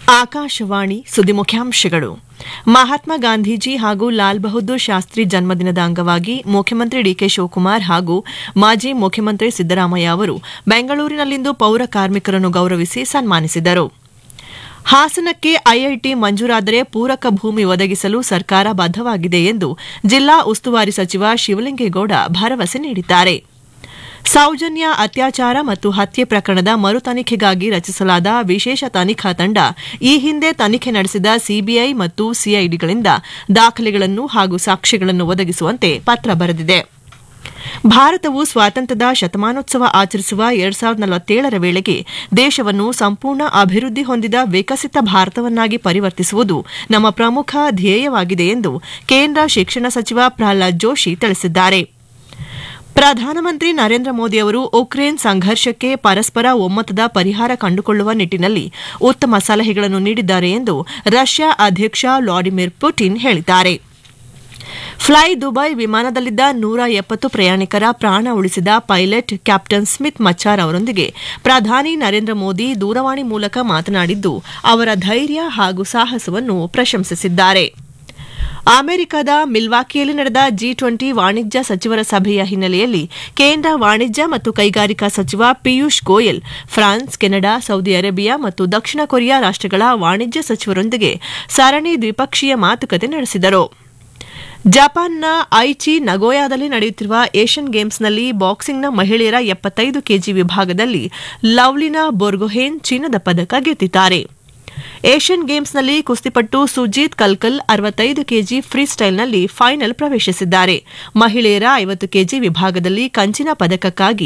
ಆಕಾಶವಾಣಿ ಸುದ್ದಿ ಮುಖ್ಯಾಂಶಗಳು ಮಹಾತ್ಮ ಗಾಂಧೀಜಿ ಹಾಗೂ ಲಾಲ್ ಬಹದ್ದೂರ್ ಶಾಸ್ತ್ರಿ ಜನ್ಮದಿನದ ಅಂಗವಾಗಿ ಮುಖ್ಯಮಂತ್ರಿ ಡಿಕೆ ಶಿವಕುಮಾರ್ ಹಾಗೂ ಮಾಜಿ ಮುಖ್ಯಮಂತ್ರಿ ಸಿದ್ದರಾಮಯ್ಯ ಅವರು ಬೆಂಗಳೂರಿನಲ್ಲಿಂದು ಪೌರ ಕಾರ್ಮಿಕರನ್ನು ಗೌರವಿಸಿ ಸನ್ಮಾನಿಸಿದರು ಹಾಸನಕ್ಕೆ ಐಐಟಿ ಮಂಜೂರಾದರೆ ಪೂರಕ ಭೂಮಿ ಒದಗಿಸಲು ಸರ್ಕಾರ ಬದ್ದವಾಗಿದೆ ಎಂದು ಜಿಲ್ಲಾ ಉಸ್ತುವಾರಿ ಸಚಿವ ಶಿವಲಿಂಗೇಗೌಡ ಭರವಸೆ ನೀಡಿದ್ದಾರೆ ಸೌಜನ್ಯ ಅತ್ಯಾಚಾರ ಮತ್ತು ಹತ್ಯೆ ಪ್ರಕರಣದ ಮರು ತನಿಖೆಗಾಗಿ ರಚಿಸಲಾದ ವಿಶೇಷ ತನಿಖಾ ತಂಡ ಈ ಹಿಂದೆ ತನಿಖೆ ನಡೆಸಿದ ಸಿಬಿಐ ಮತ್ತು ಸಿಐಡಿಗಳಿಂದ ದಾಖಲೆಗಳನ್ನು ಹಾಗೂ ಸಾಕ್ಷ್ಯಗಳನ್ನು ಒದಗಿಸುವಂತೆ ಪತ್ರ ಬರೆದಿದೆ ಭಾರತವು ಸ್ವಾತಂತ್ರ್ಯದ ಶತಮಾನೋತ್ಸವ ಆಚರಿಸುವ ಎರಡ್ ಸಾವಿರದ ನಲವತ್ತೇಳರ ವೇಳೆಗೆ ದೇಶವನ್ನು ಸಂಪೂರ್ಣ ಅಭಿವೃದ್ಧಿ ಹೊಂದಿದ ವಿಕಸಿತ ಭಾರತವನ್ನಾಗಿ ಪರಿವರ್ತಿಸುವುದು ನಮ್ಮ ಪ್ರಮುಖ ಧ್ಯೇಯವಾಗಿದೆ ಎಂದು ಕೇಂದ್ರ ಶಿಕ್ಷಣ ಸಚಿವ ಪ್ರಹ್ಲಾದ್ ಜೋಶಿ ತಿಳಿಸಿದ್ದಾರೆ ಪ್ರಧಾನಮಂತ್ರಿ ನರೇಂದ್ರ ಮೋದಿ ಅವರು ಉಕ್ರೇನ್ ಸಂಘರ್ಷಕ್ಕೆ ಪರಸ್ಪರ ಒಮ್ಮತದ ಪರಿಹಾರ ಕಂಡುಕೊಳ್ಳುವ ನಿಟ್ಟಿನಲ್ಲಿ ಉತ್ತಮ ಸಲಹೆಗಳನ್ನು ನೀಡಿದ್ದಾರೆ ಎಂದು ರಷ್ಯಾ ಅಧ್ಯಕ್ಷ ವ್ಲಾಡಿಮಿರ್ ಪುಟಿನ್ ಹೇಳಿದ್ದಾರೆ ಫ್ಲೈ ದುಬೈ ವಿಮಾನದಲ್ಲಿದ್ದ ನೂರ ಎಪ್ಪತ್ತು ಪ್ರಯಾಣಿಕರ ಪ್ರಾಣ ಉಳಿಸಿದ ಪೈಲಟ್ ಕ್ಯಾಪ್ಟನ್ ಸ್ಮಿತ್ ಮಚ್ಚಾರ್ ಅವರೊಂದಿಗೆ ಪ್ರಧಾನಿ ನರೇಂದ್ರ ಮೋದಿ ದೂರವಾಣಿ ಮೂಲಕ ಮಾತನಾಡಿದ್ದು ಅವರ ಧೈರ್ಯ ಹಾಗೂ ಸಾಹಸವನ್ನು ಪ್ರಶಂಸಿಸಿದ್ದಾರೆ ಅಮೆರಿಕದ ಮಿಲ್ವಾಕಿಯಲ್ಲಿ ನಡೆದ ಜಿ ಟ್ವೆಂಟಿ ವಾಣಿಜ್ಯ ಸಚಿವರ ಸಭೆಯ ಹಿನ್ನೆಲೆಯಲ್ಲಿ ಕೇಂದ್ರ ವಾಣಿಜ್ಯ ಮತ್ತು ಕೈಗಾರಿಕಾ ಸಚಿವ Piyush Goyal France Canada Saudi Arabia ಮತ್ತು ದಕ್ಷಿಣ ಕೊರಿಯಾ ರಾಷ್ಟಗಳ ವಾಣಿಜ್ಯ ಸಚಿವರೊಂದಿಗೆ ಸರಣಿ ದ್ವಿಪಕ್ಷೀಯ ಮಾತುಕತೆ ನಡೆಸಿದರು ಜಪಾನ್ನ ಐಚಿ ನಗೋಯಾದಲ್ಲಿ ನಡೆಯುತ್ತಿರುವ ಏಷ್ಯನ್ ಗೇಮ್ಸ್ನಲ್ಲಿ ಬಾಕ್ಸಿಂಗ್ನ ಮಹಿಳೆಯರ ಎಪ್ಪತ್ತೈದು ಕೆಜಿ ವಿಭಾಗದಲ್ಲಿ ಲವ್ಲಿನಾ ಬೋರ್ಗೊಹೇನ್ ಚಿನ್ನದ ಪದಕ ಗೆದ್ದಿದ್ದಾರೆ ಏಷ್ಯನ್ ಗೇಮ್ಸ್ನಲ್ಲಿ ಕುಸ್ತಿಪಟ್ಟು ಸುಜೀತ್ ಕಲ್ಕಲ್ ಅರವತ್ತೈದು ಕೆಜಿ ಫ್ರೀ ಸ್ಟೈಲ್ನಲ್ಲಿ ಫೈನಲ್ ಪ್ರವೇಶಿಸಿದ್ದಾರೆ ಮಹಿಳೆಯರ ಐವತ್ತು ಕೆಜಿ ವಿಭಾಗದಲ್ಲಿ ಕಂಚಿನ ಪದಕಕ್ಕಾಗಿ